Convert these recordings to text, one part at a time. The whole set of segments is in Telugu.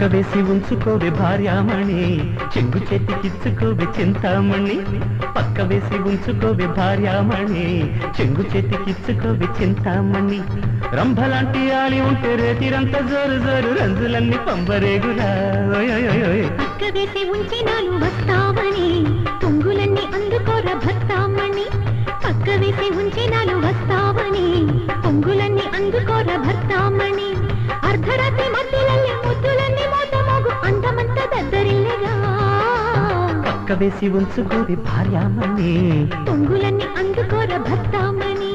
వేసి ఉంచుకోవే భార్యామణి చెంగు చేతికిచ్చుకోవే చింతామణి పక్క వేసి ఉంచుకోవే భార్యామణి చెంగు చేతికిచ్చుకోవే చింతామణి రంభలాంటి ఆలి ఉంటే రేతిరంతా జోరు జోరు రంజులన్నీ పంబరేగురా ఓయ్ ఓయ్ ఓయ్ ఓయ్. పక్క వేసి ఉంచినాలు వస్తామని పొంగులన్నీ అందుకోర భర్తామణి పక్క వేసి ఉంచినాలు వస్తామని పొంగులన్నీ అందుకోర భర్తామణి అర్ధరాత్రి మధ్యలಲ್ಲಿ ముద్దులన్నీ మోత మోగు అందమంత దద్దరిల్లగా పక్క వేసి ఉంచుకోవే భార్యామణి పొంగులన్నీ అందుకోర భర్తామణి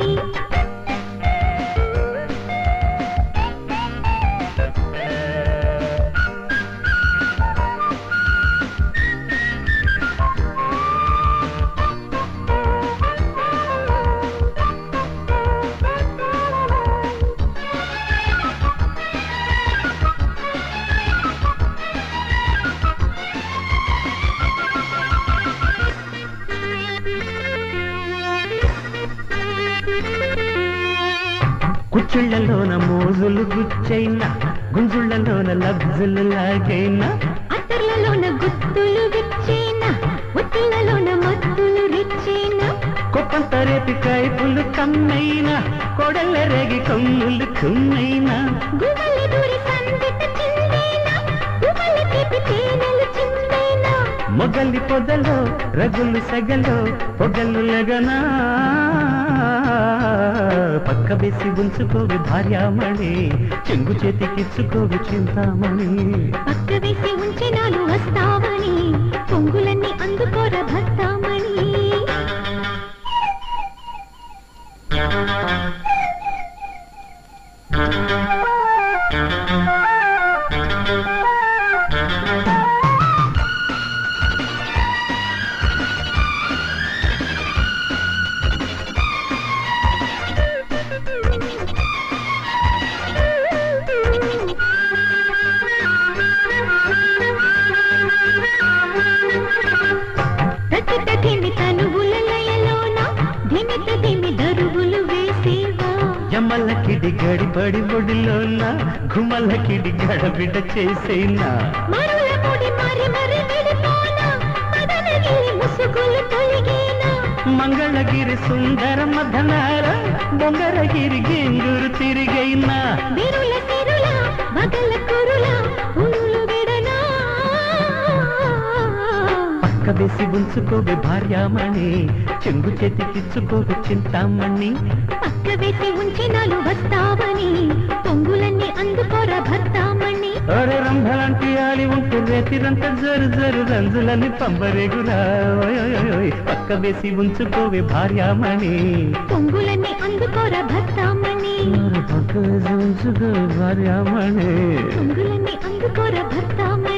కుచ్చిళ్లలోన మోజులు గుచ్చైనా గుంజుళ్లలోన లబ్జులు లాగైనా అత్తర్లలోన గుత్తులు విచ్చేన ఒత్తులలోన మత్తులు రిచ్చేన కొప్పంత రేపి కైపులు కమ్మైనా కొడల రేగి కొమ్ములు కుమ్మైనా గువ్వల దూరి సందిట చిందేన గువ్వల తీపి తేనెలు చిందేన మొగలి పొదలో రగులు సగలో పొగలు లగనా పక్క వేసి ఉంచుకోవి భార్యామణి చెంగు చేతికిచ్చుకోవి చింతామణి పక్క వేసి ఉంచినాలు వస్తావని పొంగులన్నీ అందుకోర భర్తామణి తటిత ధిమి తనువుల లయలోన ధిమిత ధిమి దరువులు వేసేవా యమల కిడి గడిబడి ఒడిలోన గుమల కిడి గడబిడ చేసేనా మరుల ముడి మరి మరి విడిపోన మదనగిరి ముసుగులు తొలిగేనా మంగళగిరి సుందర మధనార బొంగరగిరి గెంగురు తిరిగైనా విరుల సిరుల వగల కురుల ఉరులు విడనా పక్క వేసి ఉంచుకోవే భార్యామణి చెంగు చేతికిచ్చుకోవే చింతామణి పక్క వేసి ఉంచినాలు వస్తావని పొంగులన్నీ అందుకోర భర్తామణి ఒరే రంభలాంటి ఆలి ఉంటే రేతిరంత జరు జరు రంజులని పంబరేగురా ఓయ్ ఓయ్ ఓయ్ ఓయ్. పక్క వేసి ఉంచుకోవే భార్యామణి పొంగులన్నీ అందుకోర భర్తామణి ఒరే పక్క వేసి ఉంచుకోవే భార్యామణి పొంగులన్నీ అందుకోర భర్తామణి